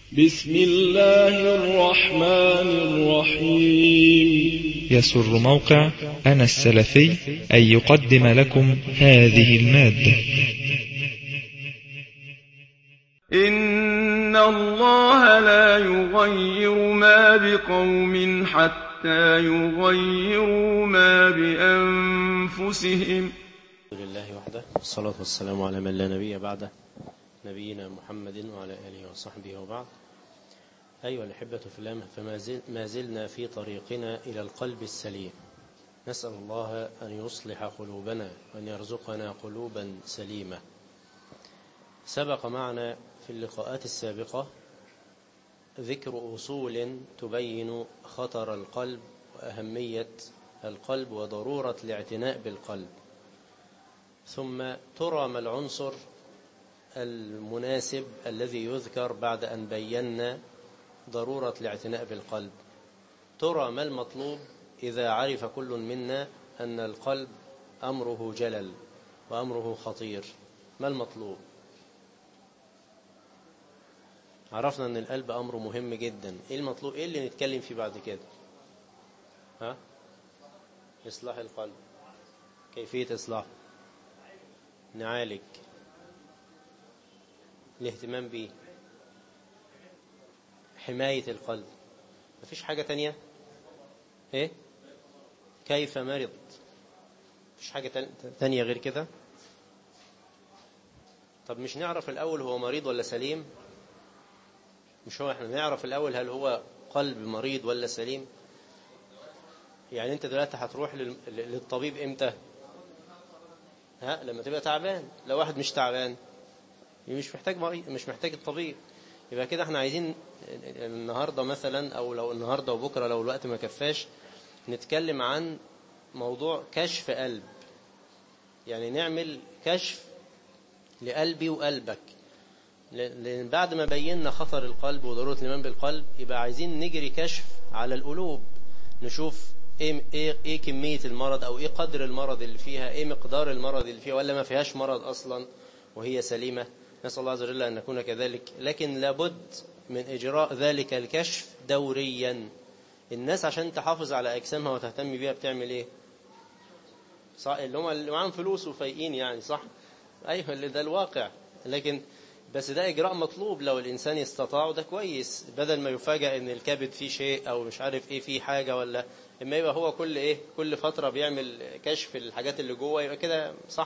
بسم الله الرحمن الرحيم يسر موقع أنا السلفي أن يقدم لكم هذه المادة إن الله لا يغير ما بقوم حتى يغيروا ما بأنفسهم الحمد لله وحده والصلاة والسلام على من لا نبي بعده نبينا محمد وعلى آله وصحبه وبعد أيها الأحبة في الله فما زل ما زلنا في طريقنا إلى القلب السليم نسأل الله أن يصلح قلوبنا وأن يرزقنا قلوبا سليمة سبق معنا في اللقاءات السابقة ذكر أصول تبين خطر القلب وأهمية القلب وضرورة الاعتناء بالقلب ثم ترى ما العنصر المناسب الذي يذكر بعد أن بينا ضرورة الاعتناء بالقلب ترى ما المطلوب إذا عرف كل منا أن القلب أمره جلل وأمره خطير ما المطلوب عرفنا أن القلب أمره مهم جدا إيه المطلوب إيه اللي نتكلم فيه بعد كده ها إصلاح القلب كيفية إصلاحه نعالج الاهتمام به حماية القلب مفيش حاجة تانية ايه كيف مرض مفيش حاجة تانية غير كده طب مش نعرف الأول هو مريض ولا سليم مش هو احنا نعرف الأول هل هو قلب مريض ولا سليم يعني انت دلوقتي هتروح للطبيب امتى ها لما تبقى تعبان لو واحد مش تعبان مش محتاج مريض مش محتاج الطبيب يبقى كده احنا عايزين النهاردة مثلا او لو النهاردة وبكرة لو الوقت ما كفاش نتكلم عن موضوع كشف قلب يعني نعمل كشف لقلبي وقلبك لان بعد ما بينا خطر القلب وضرورة الايمان بالقلب يبقى عايزين نجري كشف على القلوب نشوف ايه ايه ايه كميه المرض او ايه قدر المرض اللي فيها ايه مقدار المرض اللي فيها ولا ما فيهاش مرض اصلا وهي سليمه نسال الله عز وجل ان نكون كذلك لكن لابد من اجراء ذلك الكشف دوريا الناس عشان تحافظ على اجسامها وتهتم بيها بتعمل ايه صح اللي هم اللي معاهم فلوس وفايقين يعني صح ايوه اللي ده الواقع لكن بس ده إجراء مطلوب لو الإنسان يستطاع ده كويس بدل ما يفاجأ إن الكبد فيه شيء أو مش عارف إيه فيه حاجة ولا إما يبقى هو كل إيه كل فترة بيعمل كشف الحاجات اللي جوه يبقى كده صح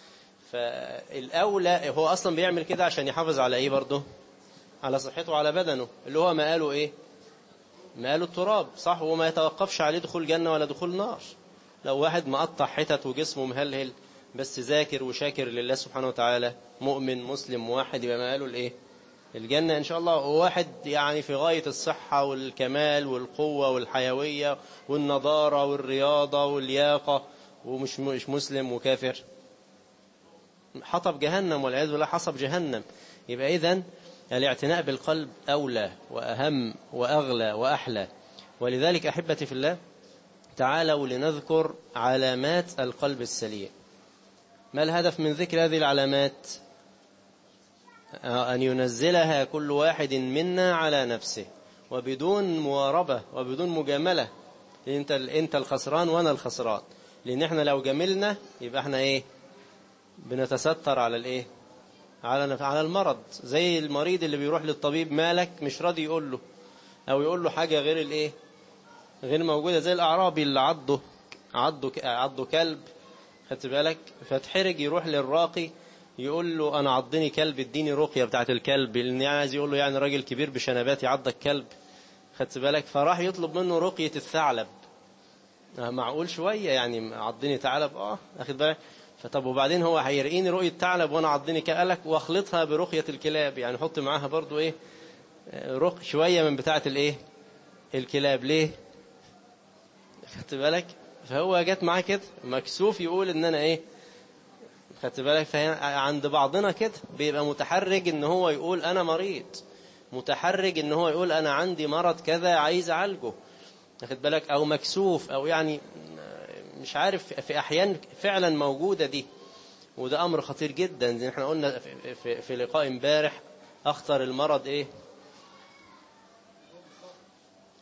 فالأولى هو أصلا بيعمل كده عشان يحافظ على إيه برضه على صحته وعلى بدنه اللي هو ما قاله إيه ما قاله التراب صح وما يتوقفش عليه دخول جنة ولا دخول نار لو واحد مقطع حتت وجسمه مهلهل بس ذاكر وشاكر لله سبحانه وتعالى مؤمن مسلم موحد يبقى ما قالوا الايه الجنة ان شاء الله واحد يعني في غاية الصحة والكمال والقوة والحيوية والنضارة والرياضة واللياقة ومش مش مسلم وكافر حطب جهنم والعياذ بالله حصب جهنم يبقى اذا الاعتناء بالقلب أولى وأهم وأغلى وأحلى ولذلك أحبتي في الله تعالوا لنذكر علامات القلب السليم ما الهدف من ذكر هذه العلامات أن ينزلها كل واحد منا على نفسه وبدون مواربة وبدون مجاملة انت انت الخسران وانا الخسران لان احنا لو جملنا يبقى احنا ايه بنتستر على الايه على على المرض زي المريض اللي بيروح للطبيب مالك مش راضي يقول له او يقول له حاجة غير الايه غير موجودة زي الاعرابي اللي عضه عضه عضه كلب خدت بالك فتحرج يروح للراقي يقول له انا عضني كلب اديني رقيه بتاعت الكلب لان عايز يقول له يعني راجل كبير بشنبات يعضك كلب خدت بالك فراح يطلب منه رقيه الثعلب معقول شويه يعني عضني ثعلب اه اخد بالك فطب وبعدين هو هيرقيني رقيه ثعلب وانا عضني كلك واخلطها برقيه الكلاب يعني حط معاها برضو ايه رق شويه من بتاعه الايه الكلاب ليه خدت بالك فهو جت معاه كده مكسوف يقول ان انا ايه خدت بالك عند بعضنا كده بيبقى متحرج ان هو يقول انا مريض متحرج ان هو يقول انا عندي مرض كذا عايز اعالجه خدت بالك او مكسوف او يعني مش عارف في احيان فعلا موجوده دي وده امر خطير جدا زي احنا قلنا في, في, في لقاء امبارح اخطر المرض ايه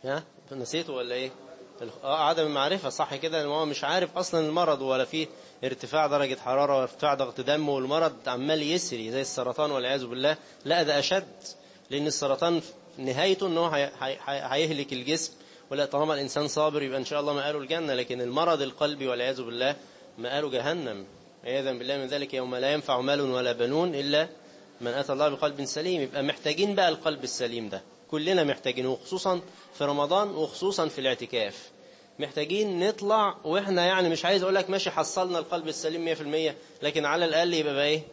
ها نسيته ولا ايه اه عدم المعرفة صح كده ان هو مش عارف اصلا المرض ولا فيه ارتفاع درجة حرارة ولا ارتفاع ضغط دم والمرض عمال يسري زي السرطان والعياذ بالله لا ده اشد لان السرطان نهايته ان هو هي- هي- هي- هيهلك الجسم ولا طالما الانسان صابر يبقى ان شاء الله مآله الجنة لكن المرض القلبي والعياذ بالله مآله جهنم عياذا بالله من ذلك يوم لا ينفع مال ولا بنون الا من اتى الله بقلب سليم يبقى محتاجين بقى القلب السليم ده كلنا محتاجينه وخصوصا في رمضان وخصوصا في الاعتكاف محتاجين نطلع واحنا يعني مش عايز اقول لك ماشي حصلنا القلب السليم 100% لكن على الاقل يبقى بقى ايه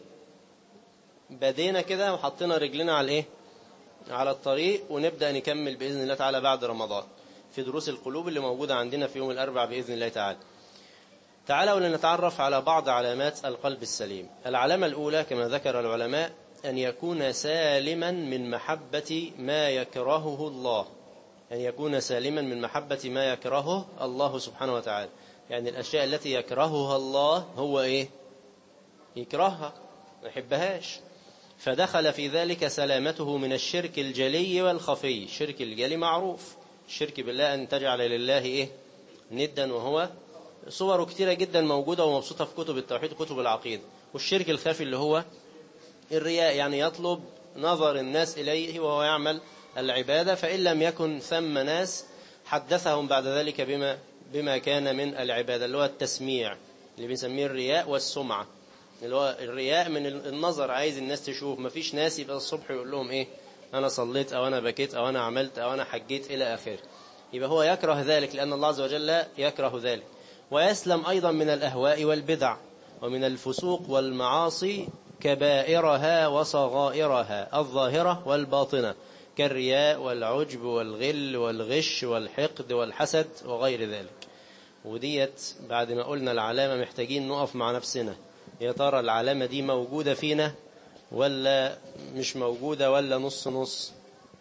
بدينا كده وحطينا رجلنا على الايه على الطريق ونبدا نكمل باذن الله تعالى بعد رمضان في دروس القلوب اللي موجوده عندنا في يوم الاربعاء باذن الله تعالى تعالوا لنتعرف على بعض علامات القلب السليم العلامة الأولى كما ذكر العلماء أن يكون سالما من محبة ما يكرهه الله أن يكون سالما من محبة ما يكرهه الله سبحانه وتعالى يعني الأشياء التي يكرهها الله هو إيه يكرهها ما يحبهاش فدخل في ذلك سلامته من الشرك الجلي والخفي الشرك الجلي معروف الشرك بالله أن تجعل لله إيه ندا وهو صوره كتيرة جدا موجودة ومبسوطة في كتب التوحيد وكتب العقيدة والشرك الخفي اللي هو الرياء يعني يطلب نظر الناس إليه وهو يعمل العبادة فإن لم يكن ثم ناس حدثهم بعد ذلك بما بما كان من العبادة اللي هو التسميع اللي بنسميه الرياء والسمعة اللي هو الرياء من النظر عايز الناس تشوف مفيش ناس يبقى الصبح يقول لهم ايه انا صليت او انا بكيت او انا عملت او انا حجيت الى اخره يبقى هو يكره ذلك لان الله عز وجل يكره ذلك ويسلم ايضا من الاهواء والبدع ومن الفسوق والمعاصي كبائرها وصغائرها الظاهرة والباطنة كالرياء والعجب والغل والغش والحقد والحسد وغير ذلك وديت بعد ما قلنا العلامة محتاجين نقف مع نفسنا يا ترى العلامة دي موجودة فينا ولا مش موجودة ولا نص نص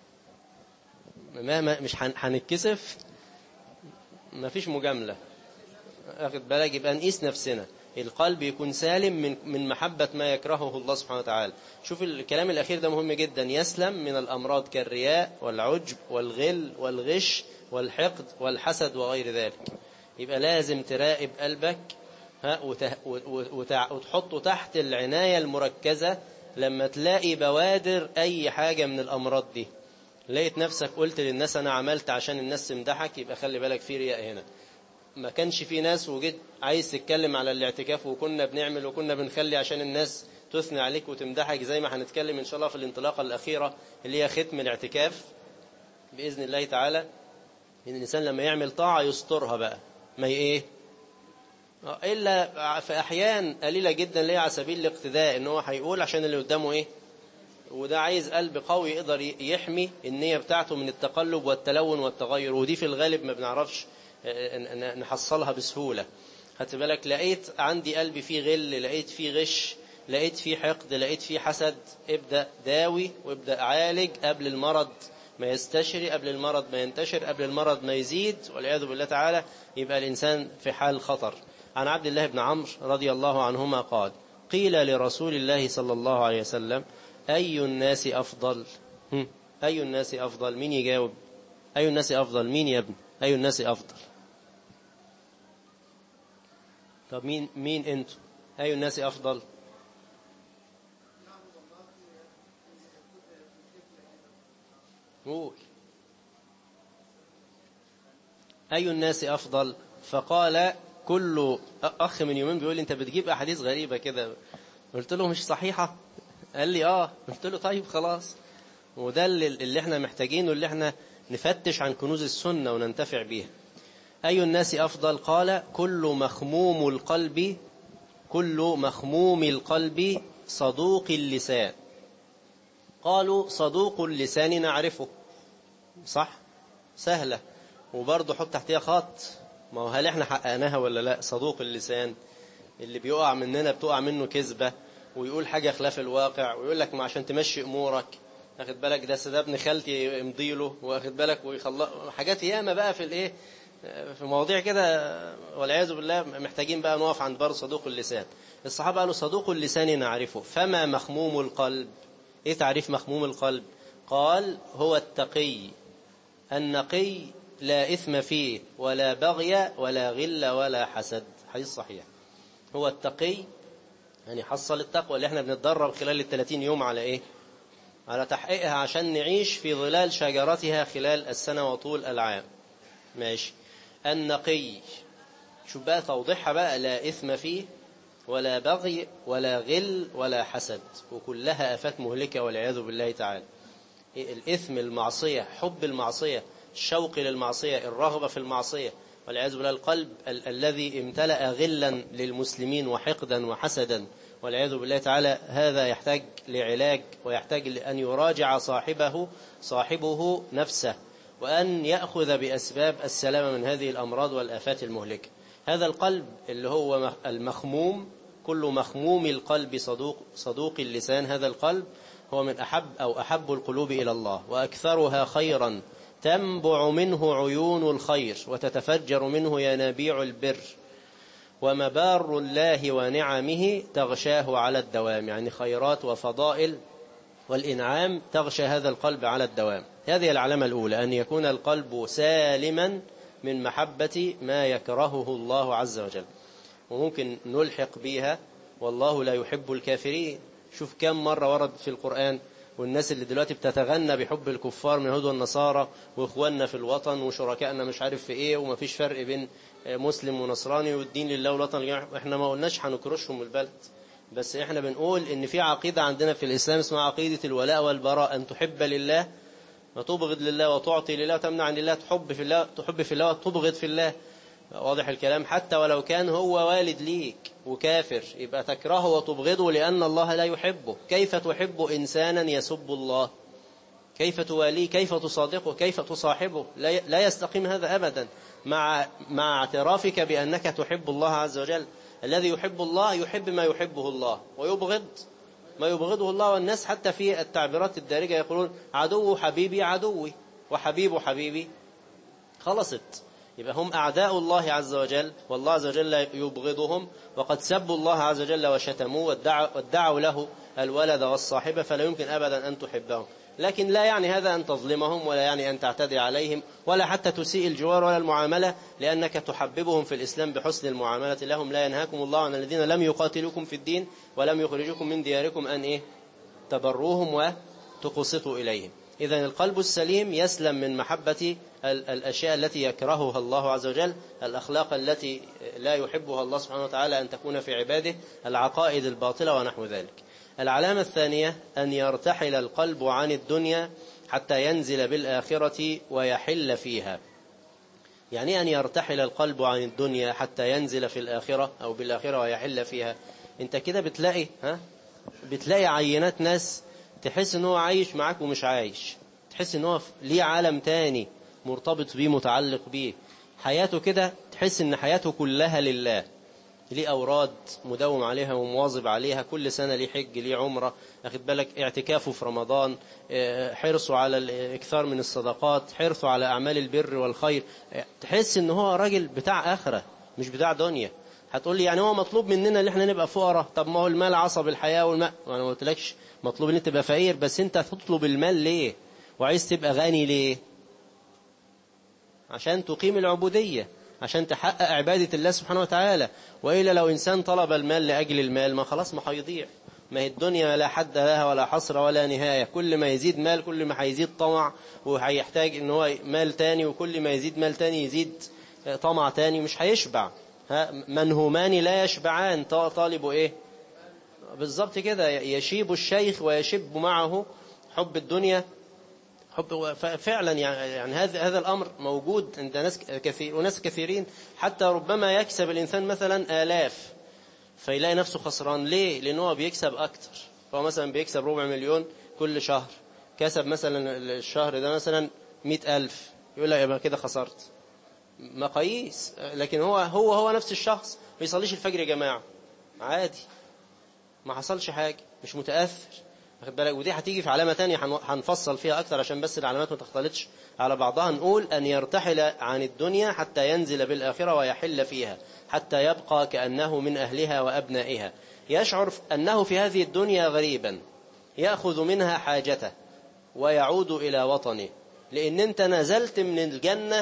ما ما مش هن- هنتكسف مفيش مجاملة اخد بالك يبقى نقيس نفسنا القلب يكون سالم من من محبة ما يكرهه الله سبحانه وتعالى شوف الكلام الأخير ده مهم جدا يسلم من الأمراض كالرياء والعجب والغل والغش والحقد والحسد وغير ذلك يبقى لازم تراقب قلبك ها وته- وت- وت- وتحطه تحت العناية المركزة لما تلاقي بوادر أي حاجة من الأمراض دي لقيت نفسك قلت للناس أنا عملت عشان الناس تمدحك يبقى خلي بالك في رياء هنا ما كانش في ناس وجيت عايز تتكلم على الاعتكاف وكنا بنعمل وكنا بنخلي عشان الناس تثني عليك وتمدحك زي ما هنتكلم ان شاء الله في الانطلاقة الأخيرة اللي هي ختم الاعتكاف بإذن الله تعالى إن الإنسان لما يعمل طاعة يسترها بقى ما ي- إيه آه، إلا في أحيان قليلة جدا اللي هي على سبيل الاقتداء إن هو هيقول عشان اللي قدامه إيه وده عايز قلب قوي يقدر يحمي النية بتاعته من التقلب والتلون والتغير ودي في الغالب ما بنعرفش آه، ن- ن- نحصلها بسهولة خدت بالك لقيت عندي قلبي فيه غل لقيت فيه غش لقيت فيه حقد لقيت فيه حسد ابدأ داوي وابدأ عالج قبل المرض ما يستشري قبل المرض ما ينتشر قبل المرض ما يزيد والعياذ بالله تعالى يبقى الإنسان في حال خطر عن عبد الله بن عمرو رضي الله عنهما قال قيل لرسول الله صلى الله عليه وسلم أي الناس أفضل هم، أي الناس أفضل مين يجاوب أي الناس أفضل مين يا ابن أي الناس أفضل طب مين مين انتوا أي الناس أفضل قول أي الناس أفضل فقال كل أخ من يومين بيقول لي أنت بتجيب أحاديث غريبة كده قلت له مش صحيحة قال لي آه قلت له طيب خلاص وده اللي, اللي احنا محتاجينه اللي احنا نفتش عن كنوز السنة وننتفع بيها أي الناس أفضل قال كل مخموم القلب كل مخموم القلب صدوق اللسان قالوا صدوق اللسان نعرفه صح سهلة وبرضه حط تحتها خط ما هو هل احنا حققناها ولا لا صدوق اللسان اللي بيقع مننا بتقع منه كذبة ويقول حاجة خلاف الواقع ويقول لك ما عشان تمشي امورك واخد بالك ده ده ابن خالتي يمضي له واخد بالك ويخلص حاجات ياما بقى في الايه في مواضيع كده والعياذ بالله محتاجين بقى نقف عند بر صدوق اللسان الصحابة قالوا صدوق اللسان نعرفه فما مخموم القلب ايه تعريف مخموم القلب قال هو التقي النقي لا إثم فيه ولا بغي ولا غل ولا حسد حديث صحيح هو التقي يعني حصل التقوى اللي احنا بنتدرب خلال الثلاثين يوم على ايه على تحقيقها عشان نعيش في ظلال شجرتها خلال السنة وطول العام ماشي النقي شوف بقى توضيحها بقى لا إثم فيه ولا بغي ولا غل ولا حسد وكلها آفات مهلكة والعياذ بالله تعالى الإثم المعصية حب المعصية الشوق للمعصية الرغبة في المعصية والعياذ بالله القلب ال الذي امتلأ غلا للمسلمين وحقدا وحسدا والعياذ بالله تعالى هذا يحتاج لعلاج ويحتاج لأن يراجع صاحبه صاحبه نفسه وأن يأخذ بأسباب السلامة من هذه الأمراض والآفات المهلكة هذا القلب اللي هو المخموم كل مخموم القلب صدوق, صدوق اللسان هذا القلب هو من أحب أو أحب القلوب إلى الله وأكثرها خيرا تنبع منه عيون الخير وتتفجر منه ينابيع البر ومبار الله ونعمه تغشاه على الدوام يعني خيرات وفضائل والإنعام تغشى هذا القلب على الدوام هذه العلامة الأولى أن يكون القلب سالما من محبة ما يكرهه الله عز وجل وممكن نلحق بها والله لا يحب الكافرين شوف كم مرة ورد في القرآن والناس اللي دلوقتي بتتغنى بحب الكفار من اليهود والنصارى واخواننا في الوطن وشركائنا مش عارف في ايه ومفيش فرق بين مسلم ونصراني والدين لله والوطن احنا ما قلناش هنكرشهم البلد بس احنا بنقول ان في عقيدة عندنا في الاسلام اسمها عقيدة الولاء والبراء ان تحب لله وتبغض لله وتعطي لله وتمنع عن الله تحب في الله تحب في الله وتبغض في الله واضح الكلام حتى ولو كان هو والد ليك وكافر يبقى تكرهه وتبغضه لأن الله لا يحبه كيف تحب إنسانا يسب الله كيف تواليه كيف تصادقه كيف تصاحبه لا يستقيم هذا أبدا مع, مع اعترافك بأنك تحب الله عز وجل الذي يحب الله يحب ما يحبه الله ويبغض ما يبغضه الله والناس حتى في التعبيرات الدارجة يقولون عدو حبيبي عدوي وحبيب حبيبي خلصت يبقى هم أعداء الله عز وجل والله عز وجل يبغضهم وقد سبوا الله عز وجل وشتموه وادعوا, وادعوا له الولد والصاحبة فلا يمكن أبدا أن تحبهم لكن لا يعني هذا أن تظلمهم ولا يعني أن تعتدي عليهم ولا حتى تسيء الجوار ولا المعاملة لأنك تحببهم في الإسلام بحسن المعاملة لهم لا ينهاكم الله عن الذين لم يقاتلوكم في الدين ولم يخرجوكم من دياركم أن إيه تبروهم وتقسطوا إليهم إذا القلب السليم يسلم من محبة الأشياء التي يكرهها الله عز وجل الأخلاق التي لا يحبها الله سبحانه وتعالى أن تكون في عباده العقائد الباطلة ونحو ذلك العلامة الثانية أن يرتحل القلب عن الدنيا حتى ينزل بالآخرة ويحل فيها يعني أن يرتحل القلب عن الدنيا حتى ينزل في الآخرة أو بالآخرة ويحل فيها انت كده بتلاقي ها بتلاقي عينات ناس تحس ان هو عايش معاك ومش عايش تحس ان هو ليه عالم تاني مرتبط بيه متعلق بيه حياته كده تحس ان حياته كلها لله ليه أوراد مداوم عليها ومواظب عليها كل سنة ليه حج ليه عمرة أخد بالك اعتكافه في رمضان حرصه على الإكثار من الصدقات حرصه على أعمال البر والخير تحس ان هو راجل بتاع آخرة مش بتاع دنيا هتقول لي يعني هو مطلوب مننا ان احنا نبقى فقراء طب ما هو المال عصب الحياة والماء انا ما قلتلكش مطلوب ان انت تبقى فقير بس انت تطلب المال ليه وعايز تبقى غني ليه عشان تقيم العبودية عشان تحقق عبادة الله سبحانه وتعالى وإلا لو إنسان طلب المال لأجل المال ما خلاص ما هيضيع ما هي الدنيا لا حد لها ولا حصر ولا نهاية كل ما يزيد مال كل ما هيزيد طمع وهيحتاج ان هو مال تاني وكل ما يزيد مال تاني يزيد طمع تاني مش هيشبع منهومان لا يشبعان طالب ايه بالظبط كده يشيب الشيخ ويشب معه حب الدنيا حب فعلا يعني هذا هذا الامر موجود عند ناس كثير وناس كثيرين حتى ربما يكسب الانسان مثلا الاف فيلاقي نفسه خسران ليه لان هو بيكسب اكتر فهو مثلا بيكسب ربع مليون كل شهر كسب مثلا الشهر ده مثلا مئة ألف يقول لك يبقى كده خسرت مقاييس لكن هو هو هو نفس الشخص ما يصليش الفجر يا جماعة عادي ما حصلش حاجة مش متأثر واخد بالك ودي هتيجي في علامة تانية هنفصل فيها أكتر عشان بس العلامات ما تختلطش على بعضها نقول أن يرتحل عن الدنيا حتى ينزل بالآخرة ويحل فيها حتى يبقى كأنه من أهلها وأبنائها يشعر أنه في هذه الدنيا غريبا يأخذ منها حاجته ويعود إلى وطنه لأن أنت نزلت من الجنة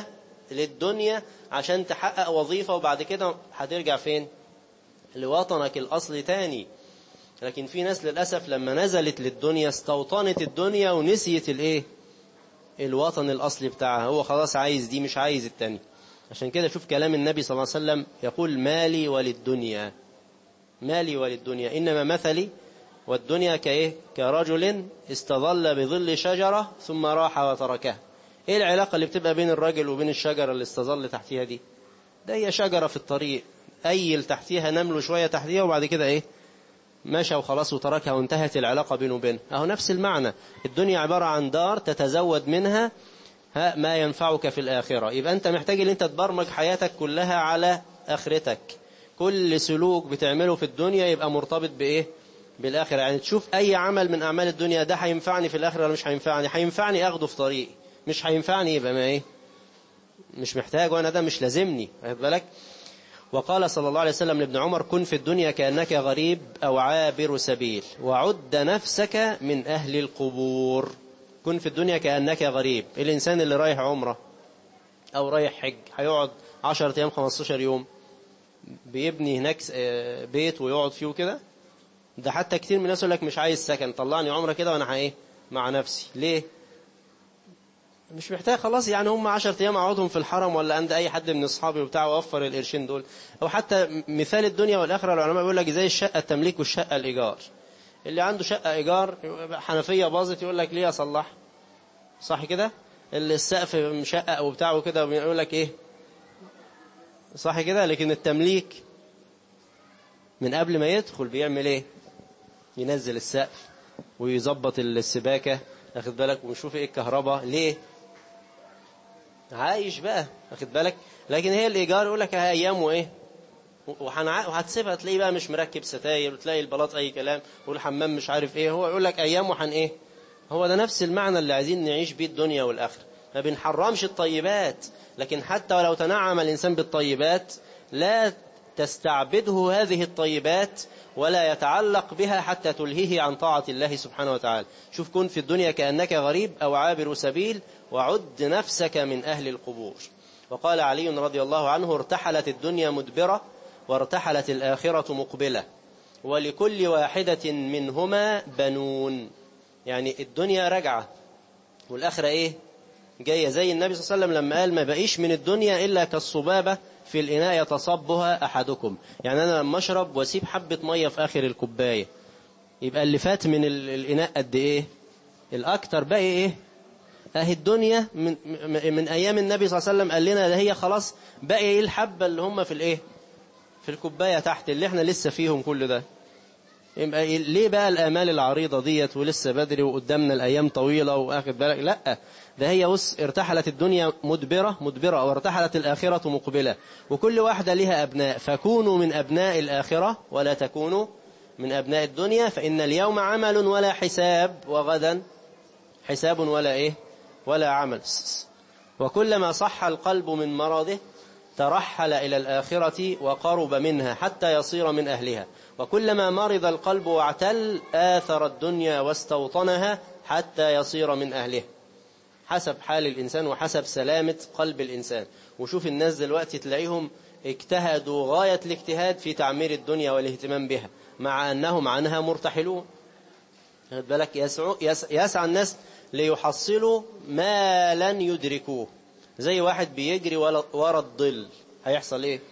للدنيا عشان تحقق وظيفة وبعد كده هترجع فين لوطنك الأصلي تاني لكن في ناس للأسف لما نزلت للدنيا استوطنت الدنيا ونسيت الايه الوطن الأصلي بتاعها هو خلاص عايز دي مش عايز التاني عشان كده شوف كلام النبي صلى الله عليه وسلم يقول مالي وللدنيا مالي وللدنيا إنما مثلي والدنيا كإيه كرجل استظل بظل شجرة ثم راح وتركها إيه العلاقة اللي بتبقى بين الرجل وبين الشجرة اللي استظل تحتها دي ده هي شجرة في الطريق أيل تحتها نمله شوية تحتها وبعد كده إيه مشى وخلاص وتركها وانتهت العلاقة بينه وبينه أهو نفس المعنى الدنيا عبارة عن دار تتزود منها ها ما ينفعك في الآخرة يبقى أنت محتاج ان أنت تبرمج حياتك كلها على آخرتك كل سلوك بتعمله في الدنيا يبقى مرتبط بإيه بالآخرة يعني تشوف أي عمل من أعمال الدنيا ده هينفعني في الآخرة ولا مش هينفعني هينفعني أخده في طريقي مش هينفعني يبقى ما إيه مش محتاج وأنا ده مش لازمني واخد بالك وقال صلى الله عليه وسلم لابن عمر كن في الدنيا كأنك غريب أو عابر سبيل وعد نفسك من أهل القبور كن في الدنيا كأنك غريب الإنسان اللي رايح عمرة أو رايح حج هيقعد 10 أيام 15 يوم بيبني هناك بيت ويقعد فيه كده ده حتى كتير من الناس يقول لك مش عايز سكن طلعني عمرة كده وأنا ايه مع نفسي ليه مش محتاج خلاص يعني هم 10 ايام اقعدهم في الحرم ولا عند اي حد من اصحابي وبتاع وفر القرشين دول او حتى مثال الدنيا والاخره العلماء بيقول لك زي الشقه التمليك والشقه الايجار اللي عنده شقه ايجار حنفيه باظت يقول لك ليه اصلح صح كده اللي السقف مشقق او بتاع وكده يقول لك ايه صح كده لكن التمليك من قبل ما يدخل بيعمل ايه ينزل السقف ويظبط السباكه واخد بالك ويشوف ايه الكهرباء ليه عايش بقى واخد بالك لكن هي الايجار يقول لك ايام وايه وهتسيبها تلاقيه بقى مش مركب ستاير وتلاقي البلاط اي كلام والحمام مش عارف ايه هو يقول لك ايام وحن ايه هو ده نفس المعنى اللي عايزين نعيش بيه الدنيا والاخره ما بنحرمش الطيبات لكن حتى ولو تنعم الانسان بالطيبات لا تستعبده هذه الطيبات ولا يتعلق بها حتى تلهيه عن طاعة الله سبحانه وتعالى شوف كن في الدنيا كأنك غريب أو عابر سبيل وعد نفسك من أهل القبور وقال علي رضي الله عنه ارتحلت الدنيا مدبرة وارتحلت الآخرة مقبلة ولكل واحدة منهما بنون يعني الدنيا رجعة والآخرة إيه جاية زي النبي صلى الله عليه وسلم لما قال ما بقيش من الدنيا إلا كالصبابة في الإناء يتصبها أحدكم يعني أنا لما أشرب وأسيب حبة مية في آخر الكوباية يبقى اللي فات من الإناء قد إيه الأكتر باقي إيه أهي الدنيا من, من أيام النبي صلى الله عليه وسلم قال لنا ده هي خلاص باقي إيه الحبة اللي هم في الإيه في الكوباية تحت اللي إحنا لسه فيهم كل ده يبقى ليه بقى الآمال العريضة ديت ولسه بدري وقدامنا الأيام طويلة وآخد بالك لا ده هي بص ارتحلت الدنيا مدبرة مدبرة وارتحلت الآخرة مقبلة وكل واحدة لها أبناء فكونوا من أبناء الآخرة ولا تكونوا من أبناء الدنيا فإن اليوم عمل ولا حساب وغدا حساب ولا إيه ولا عمل وكلما صح القلب من مرضه ترحل إلى الآخرة وقرب منها حتى يصير من أهلها وكلما مرض القلب واعتل آثر الدنيا واستوطنها حتى يصير من أهلها حسب حال الإنسان وحسب سلامة قلب الإنسان وشوف الناس دلوقتي تلاقيهم اجتهدوا غاية الاجتهاد في تعمير الدنيا والاهتمام بها مع أنهم عنها مرتحلون بالك يسعى, يسعى الناس ليحصلوا ما لن يدركوه زي واحد بيجري ورا الظل هيحصل ايه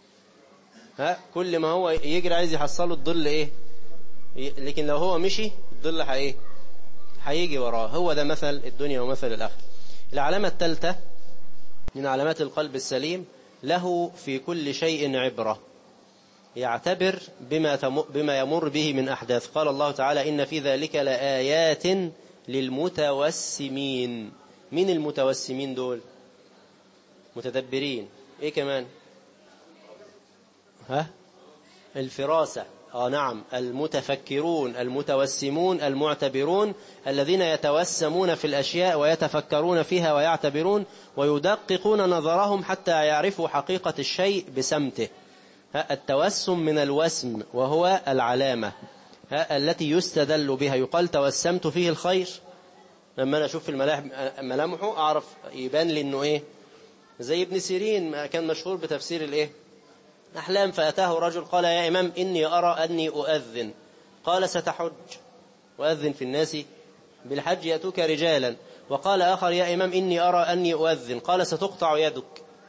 ها كل ما هو يجري عايز يحصله الظل ايه لكن لو هو مشي الظل ايه هيجي وراه هو ده مثل الدنيا ومثل الآخر العلامة الثالثة من علامات القلب السليم له في كل شيء عبرة يعتبر بما, بما يمر به من أحداث قال الله تعالى إن في ذلك لآيات للمتوسمين مين المتوسمين دول متدبرين ايه كمان ها الفراسة آه نعم المتفكرون المتوسمون المعتبرون الذين يتوسمون في الأشياء ويتفكرون فيها ويعتبرون ويدققون نظرهم حتى يعرفوا حقيقة الشيء بسمته التوسم من الوسم وهو العلامة التي يستدل بها يقال توسمت فيه الخير لما أنا أشوف في ملامحه أعرف يبان لي أنه إيه زي ابن سيرين ما كان مشهور بتفسير الايه أحلام فأتاه رجل قال يا إمام إني أرى أني أؤذن قال ستحج وأذن في الناس بالحج يأتوك رجالا وقال آخر يا إمام إني أرى أني أؤذن قال ستقطع يدك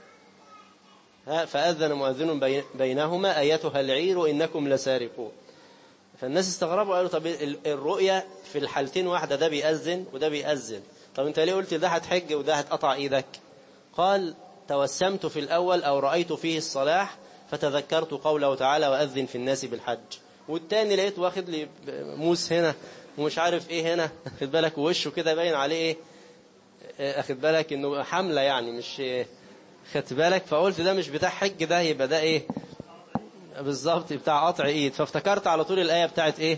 فأذن مؤذن بينهما أيتها العير إنكم لسارقون فالناس استغربوا قالوا طب الرؤية في الحالتين واحدة ده بيأذن وده بيأذن طب انت ليه قلت ده هتحج وده هتقطع ايدك قال توسمت في الأول أو رأيت فيه الصلاح فتذكرت قوله تعالى وأذن في الناس بالحج والتاني لقيت واخد لي موس هنا ومش عارف ايه هنا اخد بالك ووشه كده باين عليه ايه اخد بالك انه حملة يعني مش خدت بالك فقلت ده مش بتاع حج ده يبقى ده ايه بالظبط بتاع قطع ايد فافتكرت على طول الآية بتاعت ايه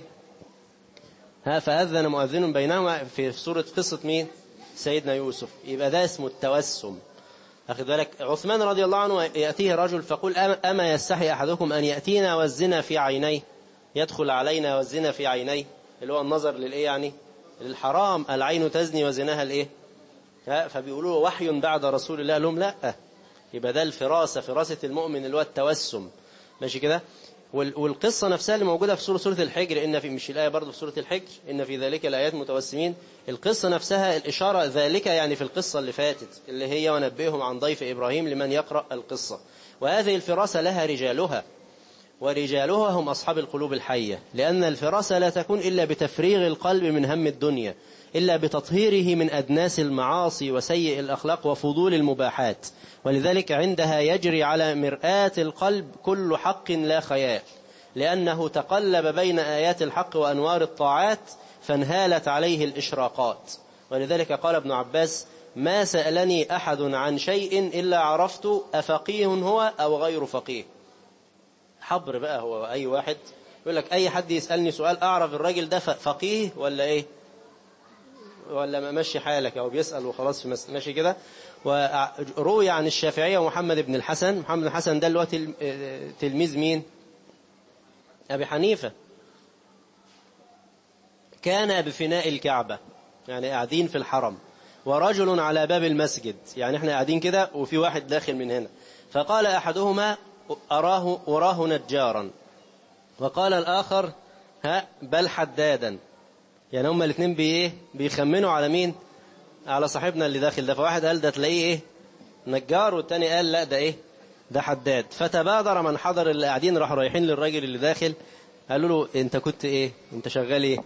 ها فأذن مؤذن بينهما في سورة قصة مين سيدنا يوسف يبقى ده اسمه التوسم أخذ بالك عثمان رضي الله عنه يأتيه رجل فقل أما يستحي أحدكم أن يأتينا والزنا في عينيه يدخل علينا والزنا في عينيه اللي هو النظر للإيه يعني للحرام العين تزني وزناها الإيه فبيقولوا وحي بعد رسول الله لهم لا يبقى ده الفراسة فراسة المؤمن اللي هو التوسم ماشي كده والقصة نفسها اللي موجودة في سورة سورة الحجر إن في مش الآية برضه في سورة الحجر إن في ذلك الآيات متوسمين القصة نفسها الإشارة ذلك يعني في القصة اللي فاتت اللي هي ونبئهم عن ضيف إبراهيم لمن يقرأ القصة وهذه الفراسة لها رجالها ورجالها هم أصحاب القلوب الحية لأن الفراسة لا تكون إلا بتفريغ القلب من هم الدنيا إلا بتطهيره من أدناس المعاصي وسيء الأخلاق وفضول المباحات ولذلك عندها يجري على مرآة القلب كل حق لا خيال لأنه تقلب بين آيات الحق وأنوار الطاعات فانهالت عليه الإشراقات ولذلك قال ابن عباس ما سألني أحد عن شيء إلا عرفت أفقيه هو أو غير فقيه حبر بقى هو أي واحد يقول لك أي حد يسألني سؤال أعرف الراجل ده فقيه ولا إيه ولا ماشي حالك أو بيسأل وخلاص في ماشي كده وروي عن الشافعية ومحمد بن الحسن محمد بن الحسن ده اللي هو تلميذ مين أبي حنيفة كان بفناء الكعبة يعني قاعدين في الحرم ورجل على باب المسجد يعني احنا قاعدين كده وفي واحد داخل من هنا فقال أحدهما أراه وراه نجارا وقال الآخر ها بل حدادا يعني هما الاثنين بايه بيخمنوا على مين على صاحبنا اللي داخل ده فواحد قال ده تلاقيه ايه نجار والتاني قال لا ده ايه ده حداد فتبادر من حضر اللي قاعدين راحوا رايحين للراجل اللي داخل قالوا له انت كنت ايه انت شغال ايه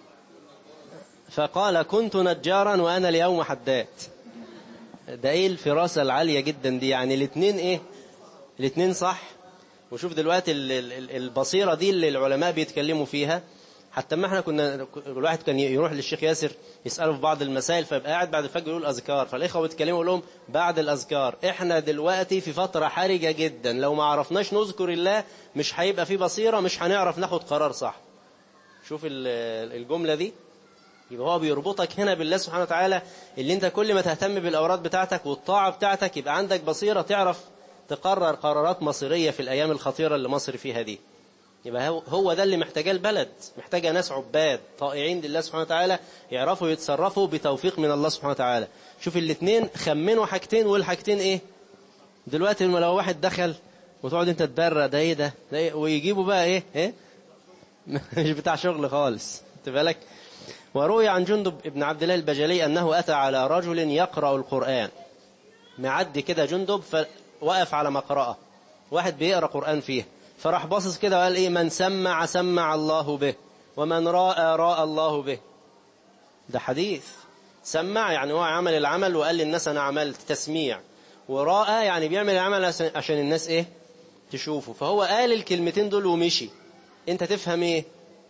فقال كنت نجارا وانا اليوم حداد ده ايه الفراسة العالية جدا دي يعني الاثنين ايه الاثنين صح وشوف دلوقتي البصيرة دي اللي العلماء بيتكلموا فيها حتى ما احنا كنا الواحد كان يروح للشيخ ياسر يسأله في بعض المسائل فيبقى قاعد بعد الفجر يقول أذكار فالإخوة بيتكلموا لهم بعد الأذكار احنا دلوقتي في فترة حرجة جدا لو ما عرفناش نذكر الله مش هيبقى في بصيرة مش هنعرف ناخد قرار صح شوف الجملة دي يبقى هو بيربطك هنا بالله سبحانه وتعالى اللي انت كل ما تهتم بالأوراد بتاعتك والطاعة بتاعتك يبقى عندك بصيرة تعرف تقرر قرارات مصيرية في الأيام الخطيرة اللي مصر فيها دي يبقى هو ده اللي محتاجاه البلد محتاجة ناس عباد طائعين لله سبحانه وتعالى يعرفوا يتصرفوا بتوفيق من الله سبحانه وتعالى شوف الاثنين خمنوا حاجتين والحاجتين ايه دلوقتي لو واحد دخل وتقعد انت تبرى ده ايه ده, ده إيه؟ ويجيبوا بقى ايه ايه مش بتاع شغل خالص انت بالك وروي عن جندب ابن عبد الله البجلي انه اتى على رجل يقرأ القرآن معدي كده جندب فوقف على مقرأة واحد بيقرأ قرآن فيه فراح باصص كده وقال ايه من سمع سمع الله به ومن راى راى الله به ده حديث سمع يعني هو عمل العمل وقال للناس انا عملت تسميع وراى يعني بيعمل العمل عشان الناس ايه تشوفه فهو قال الكلمتين دول ومشي انت تفهم ايه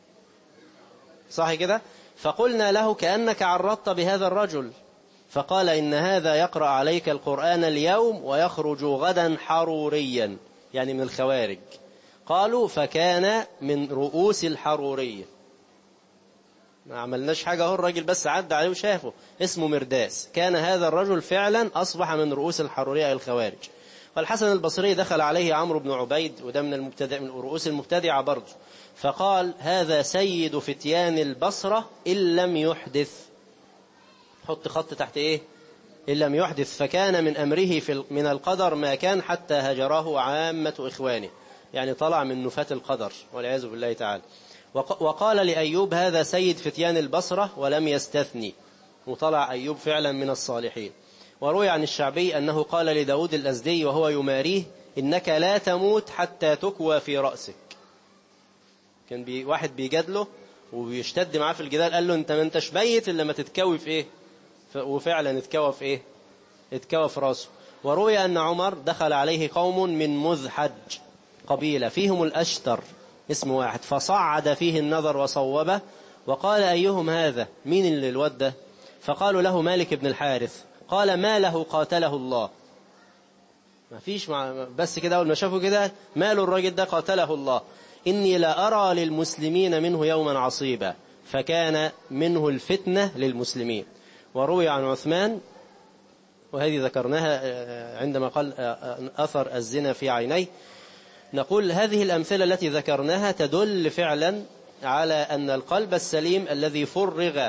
صح كده فقلنا له كأنك عرضت بهذا الرجل فقال إن هذا يقرأ عليك القرآن اليوم ويخرج غدا حروريا يعني من الخوارج قالوا فكان من رؤوس الحرورية ما عملناش حاجة هو الراجل بس عدى عليه وشافه اسمه مرداس كان هذا الرجل فعلا أصبح من رؤوس الحرورية الخوارج والحسن البصري دخل عليه عمرو بن عبيد وده من المبتدع من رؤوس المبتدعة برضه فقال هذا سيد فتيان البصرة إن لم يحدث حط خط تحت إيه إن لم يحدث فكان من أمره في من القدر ما كان حتى هجره عامة إخوانه يعني طلع من نفاة القدر والعياذ بالله تعالى وقال لأيوب هذا سيد فتيان البصرة ولم يستثني وطلع أيوب فعلا من الصالحين وروي عن الشعبي أنه قال لداود الأزدي وهو يماريه إنك لا تموت حتى تكوى في رأسك كان بي واحد بيجادله وبيشتد معاه في الجدال قال له انت ما انتش ميت الا لما تتكوي في ايه وفعلا اتكوى في ايه اتكوى في راسه وروي ان عمر دخل عليه قوم من مذحج قبيلة فيهم الأشتر اسم واحد فصعد فيه النظر وصوبه وقال أيهم هذا مين اللي الود ده فقالوا له مالك بن الحارث قال ما له قاتله الله ما فيش مع بس كده أول ما شافوا كده ماله الراجل ده قاتله الله إني لا أرى للمسلمين منه يوما عصيبا فكان منه الفتنة للمسلمين وروي عن عثمان وهذه ذكرناها عندما قال أثر الزنا في عينيه نقول هذه الأمثلة التي ذكرناها تدل فعلا على أن القلب السليم الذي فرغ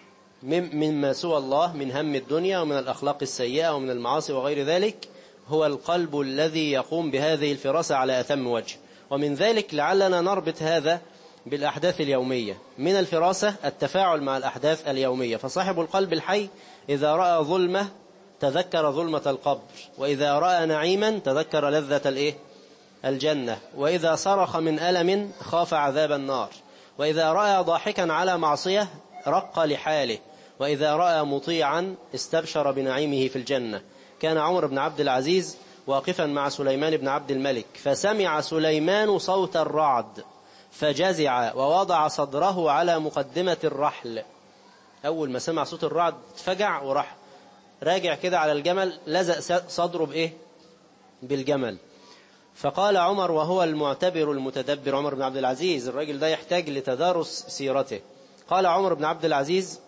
مما سوى الله من هم الدنيا ومن الأخلاق السيئة ومن المعاصي وغير ذلك هو القلب الذي يقوم بهذه الفراسة على أتم وجه ومن ذلك لعلنا نربط هذا بالأحداث اليومية من الفراسة التفاعل مع الأحداث اليومية فصاحب القلب الحي إذا رأى ظلمة تذكر ظلمة القبر وإذا رأى نعيما تذكر لذة الإيه؟ الجنة وإذا صرخ من ألم خاف عذاب النار وإذا رأى ضاحكا على معصية رق لحاله وإذا رأى مطيعا استبشر بنعيمه في الجنة كان عمر بن عبد العزيز واقفا مع سليمان بن عبد الملك فسمع سليمان صوت الرعد فجزع ووضع صدره على مقدمة الرحل أول ما سمع صوت الرعد فجع وراح راجع كده على الجمل لزق صدره بإيه بالجمل فقال عمر وهو المعتبر المتدبر عمر بن عبد العزيز الراجل ده يحتاج لتدارس سيرته قال عمر بن عبد العزيز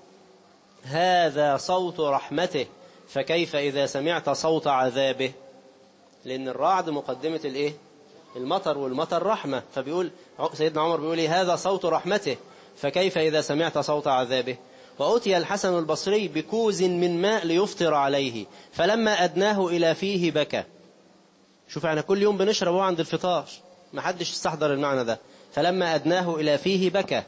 هذا صوت رحمته فكيف إذا سمعت صوت عذابه لأن الرعد مقدمة الإيه المطر والمطر رحمة فبيقول سيدنا عمر بيقول إيه هذا صوت رحمته فكيف إذا سمعت صوت عذابه وأتي الحسن البصري بكوز من ماء ليفطر عليه فلما أدناه إلى فيه بكى شوف احنا كل يوم بنشرب عند الفطار ما حدش استحضر المعنى ده فلما أدناه إلى فيه بكى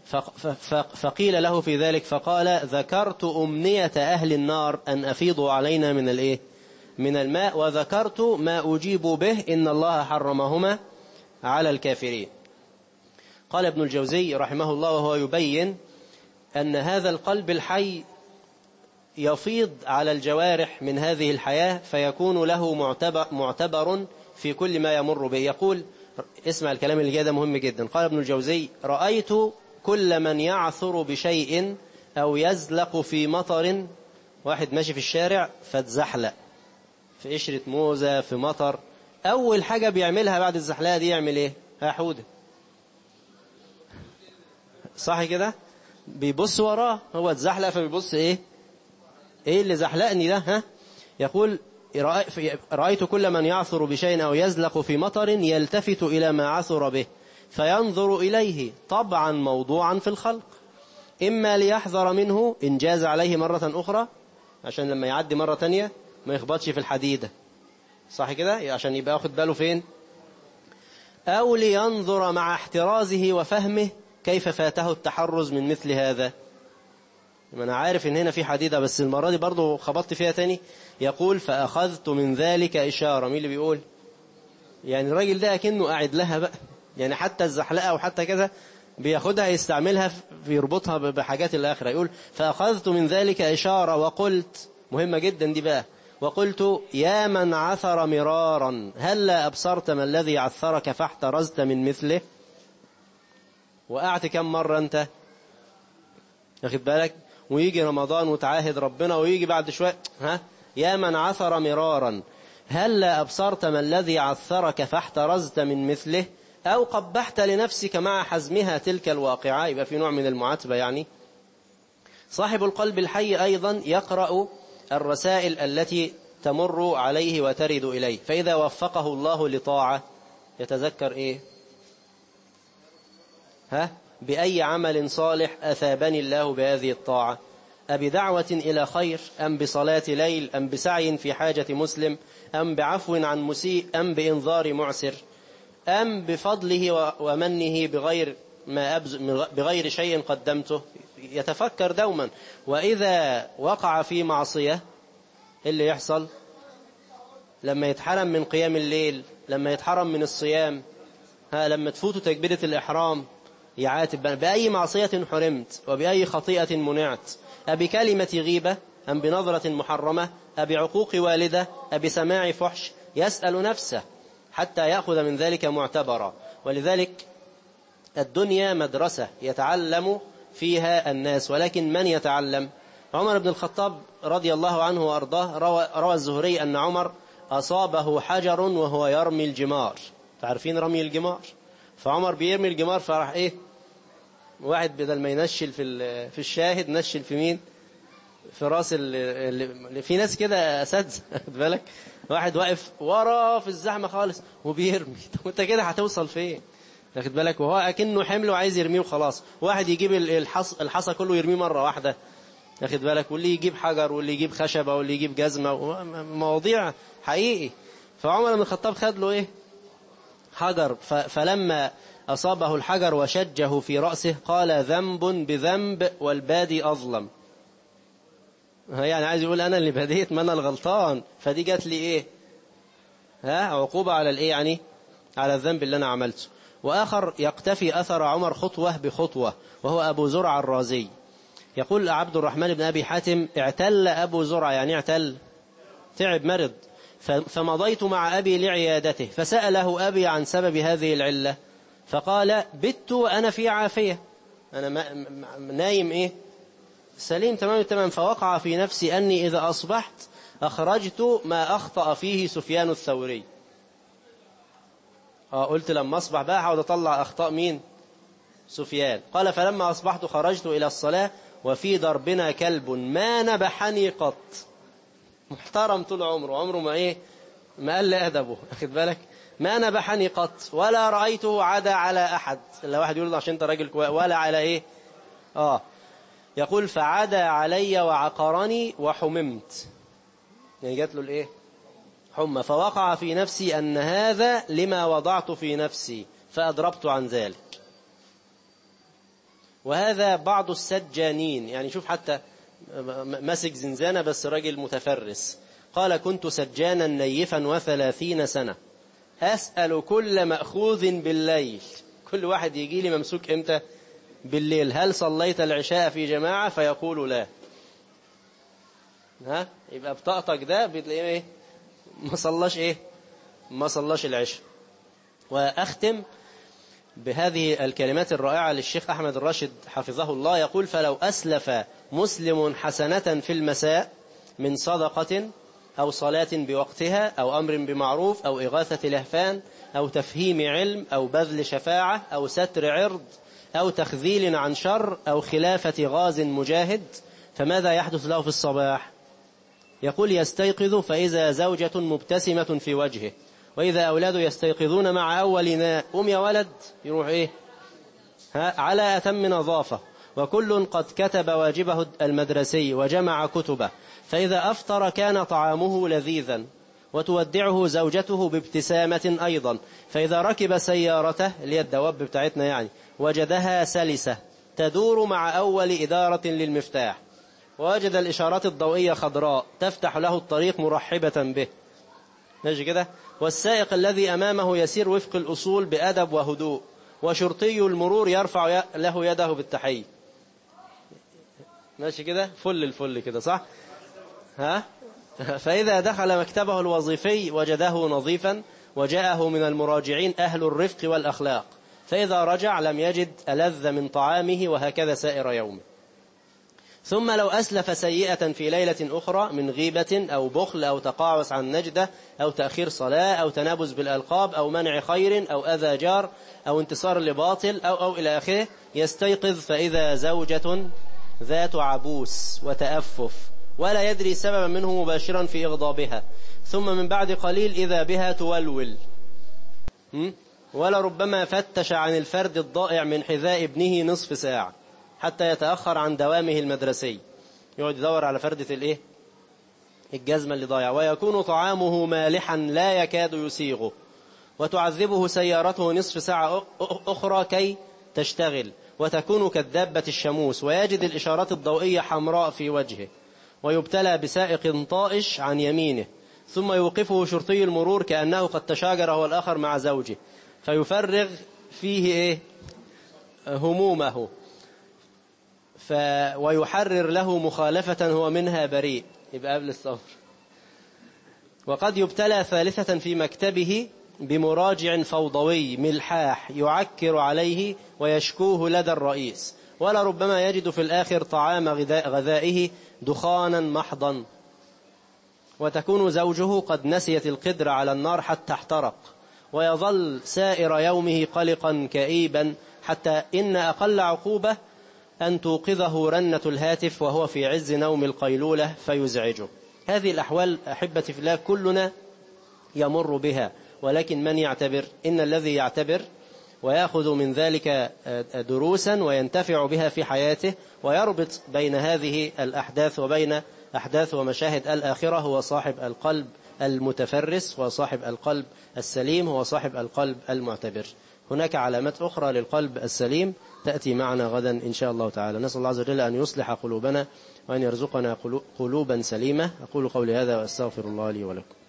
فقيل له في ذلك فقال ذكرت أمنية أهل النار أن أفيضوا علينا من الإيه من الماء وذكرت ما أجيب به إن الله حرمهما على الكافرين قال ابن الجوزي رحمه الله وهو يبين أن هذا القلب الحي يفيض على الجوارح من هذه الحياة فيكون له معتبر, معتبر في كل ما يمر به يقول اسمع الكلام اللي جاي ده مهم جدا قال ابن الجوزي رأيت كل من يعثر بشيء أو يزلق في مطر واحد ماشي في الشارع فاتزحلق في قشرة موزة في مطر أول حاجة بيعملها بعد الزحلقة دي يعمل إيه؟ ها حودة صح كده؟ بيبص وراه هو اتزحلق فبيبص إيه؟ إيه اللي زحلقني ده ها؟ يقول رأيت كل من يعثر بشيء أو يزلق في مطر يلتفت إلى ما عثر به فينظر إليه طبعا موضوعا في الخلق إما ليحذر منه إن جاز عليه مرة أخرى عشان لما يعدي مرة تانية ما يخبطش في الحديدة صح كده عشان يبقى واخد باله فين أو لينظر مع احترازه وفهمه كيف فاته التحرز من مثل هذا ما أنا عارف إن هنا في حديدة بس المرة دي برضو خبطت فيها تاني يقول فأخذت من ذلك إشارة مين اللي بيقول يعني الراجل ده أكنه قاعد لها بقى يعني حتى الزحلقة وحتى كذا بياخدها يستعملها بيربطها بحاجات الآخرة يقول فأخذت من ذلك إشارة وقلت مهمة جدا دي بقى وقلت يا من عثر مرارا هل لا أبصرت ما الذي عثرك فاحترزت من مثله وقعت كم مرة أنت واخد بالك ويجي رمضان وتعاهد ربنا ويجي بعد شوية ها يا من عثر مرارا هل لا أبصرت ما الذي عثرك فاحترزت من مثله أو قبحت لنفسك مع حزمها تلك الواقعة يبقى في نوع من المعاتبة يعني صاحب القلب الحي أيضا يقرأ الرسائل التي تمر عليه وترد إليه فإذا وفقه الله لطاعة يتذكر إيه ها بأي عمل صالح أثابني الله بهذه الطاعة أبدعوة إلى خير أم بصلاة ليل أم بسعي في حاجة مسلم أم بعفو عن مسيء أم بإنظار معسر أم بفضله ومنه بغير ما أبز بغير شيء قدمته يتفكر دوما وإذا وقع في معصية اللي يحصل لما يتحرم من قيام الليل لما يتحرم من الصيام ها لما تفوت تكبيرة الإحرام يعاتب بأي معصية حرمت وبأي خطيئة منعت أبكلمة غيبة أم بنظرة محرمة أبعقوق والدة أبسماع فحش يسأل نفسه حتى يأخذ من ذلك معتبرا ولذلك الدنيا مدرسة يتعلم فيها الناس ولكن من يتعلم عمر بن الخطاب رضي الله عنه وأرضاه روى, روى الزهري أن عمر أصابه حجر وهو يرمي الجمار تعرفين رمي الجمار فعمر بيرمي الجمار فراح إيه واحد بدل ما ينشل في في الشاهد نشل في مين في راس اللي في ناس كده اساتذه خد بالك واحد واقف ورا في الزحمه خالص وبيرمي طب انت كده هتوصل فين واخد بالك وهو اكنه حمل وعايز يرميه وخلاص واحد يجيب الحص الحصى كله يرميه مره واحده واخد بالك واللي يجيب حجر واللي يجيب خشبه واللي يجيب جزمه مواضيع حقيقي فعمر بن الخطاب خد له ايه حجر فلما أصابه الحجر وشجه في رأسه قال ذنب بذنب والبادي أظلم يعني عايز يقول أنا اللي بديت ما أنا الغلطان فدي جات لي إيه ها عقوبة على الإيه يعني على الذنب اللي أنا عملته وآخر يقتفي أثر عمر خطوة بخطوة وهو أبو زرع الرازي يقول عبد الرحمن بن أبي حاتم اعتل أبو زرع يعني اعتل تعب مرض فمضيت مع أبي لعيادته فسأله أبي عن سبب هذه العلة فقال بت وأنا في عافية أنا ما نايم إيه سليم تمام تمام فوقع في نفسي أني إذا أصبحت أخرجت ما أخطأ فيه سفيان الثوري آه قلت لما أصبح بقى حاول أطلع أخطاء مين سفيان قال فلما أصبحت خرجت إلى الصلاة وفي دربنا كلب ما نبحني قط محترم طول عمره عمره ما إيه ما قل أدبه أخذ بالك ما نبحني قط ولا رأيته عدا على أحد إلا واحد يقول عشان أنت راجل ولا على إيه آه يقول فعدا علي وعقرني وحممت يعني جات له الإيه حمى فوقع في نفسي أن هذا لما وضعت في نفسي فأضربت عن ذلك وهذا بعض السجانين يعني شوف حتى مسك زنزانة بس راجل متفرس قال كنت سجانا نيفا وثلاثين سنة أسأل كل مأخوذ بالليل كل واحد يجي لي ممسوك إمتى بالليل هل صليت العشاء في جماعة فيقول لا ها يبقى بطاقتك ده بتلاقيه ايه ما صلاش ايه ما صلاش العشاء واختم بهذه الكلمات الرائعة للشيخ أحمد الراشد حفظه الله يقول فلو أسلف مسلم حسنة في المساء من صدقة أو صلاة بوقتها أو أمر بمعروف أو إغاثة لهفان أو تفهيم علم أو بذل شفاعة أو ستر عرض أو تخذيل عن شر أو خلافة غاز مجاهد فماذا يحدث له في الصباح يقول يستيقظ فإذا زوجة مبتسمة في وجهه وإذا أولاده يستيقظون مع أول ناء أم يا ولد يروح إيه ها على أتم نظافة وكل قد كتب واجبه المدرسي وجمع كتبه فإذا أفطر كان طعامه لذيذا وتودعه زوجته بابتسامة أيضا فإذا ركب سيارته اللي هي الدواب بتاعتنا يعني وجدها سلسة تدور مع أول إدارة للمفتاح ووجد الإشارات الضوئية خضراء تفتح له الطريق مرحبة به ماشي كده والسائق الذي أمامه يسير وفق الأصول بأدب وهدوء وشرطي المرور يرفع له يده بالتحية ماشي كده فل الفل كده صح ها فإذا دخل مكتبه الوظيفي وجده نظيفا وجاءه من المراجعين أهل الرفق والأخلاق فإذا رجع لم يجد ألذ من طعامه وهكذا سائر يومه ثم لو أسلف سيئة في ليلة أخرى من غيبة أو بخل أو تقاعس عن نجدة أو تأخير صلاة أو تنابز بالألقاب أو منع خير أو أذى جار أو انتصار لباطل أو, أو إلى آخره يستيقظ فإذا زوجة ذات عبوس وتأفف ولا يدري سببا منه مباشرا في إغضابها ثم من بعد قليل إذا بها تولول ولا ربما فتش عن الفرد الضائع من حذاء ابنه نصف ساعة حتى يتأخر عن دوامه المدرسي يقعد يدور على فردة الايه الجزمة اللي ضايع ويكون طعامه مالحا لا يكاد يسيغه وتعذبه سيارته نصف ساعة أخرى كي تشتغل وتكون كالدابة الشموس ويجد الإشارات الضوئية حمراء في وجهه ويبتلى بسائق طائش عن يمينه ثم يوقفه شرطي المرور كأنه قد تشاجر هو الآخر مع زوجه فيفرغ فيه إيه همومه ف ويحرر له مخالفة هو منها بريء يبقى قبل الصبر وقد يبتلى ثالثة في مكتبه بمراجع فوضوي ملحاح يعكر عليه ويشكوه لدى الرئيس ولربما يجد في الآخر طعام غذاء غذائه دخانا محضا وتكون زوجه قد نسيت القدر على النار حتى احترق ويظل سائر يومه قلقا كئيبا حتى إن أقل عقوبة أن توقظه رنة الهاتف وهو في عز نوم القيلولة فيزعجه هذه الأحوال أحبتي في الله كلنا يمر بها ولكن من يعتبر إن الذي يعتبر ويأخذ من ذلك دروسا وينتفع بها في حياته ويربط بين هذه الأحداث وبين أحداث ومشاهد الآخرة هو صاحب القلب المتفرس وصاحب القلب السليم هو صاحب القلب المعتبر هناك علامات أخرى للقلب السليم تأتي معنا غدا إن شاء الله تعالى نسأل الله عز وجل أن يصلح قلوبنا وأن يرزقنا قلوبا سليمة أقول قولي هذا وأستغفر الله لي ولكم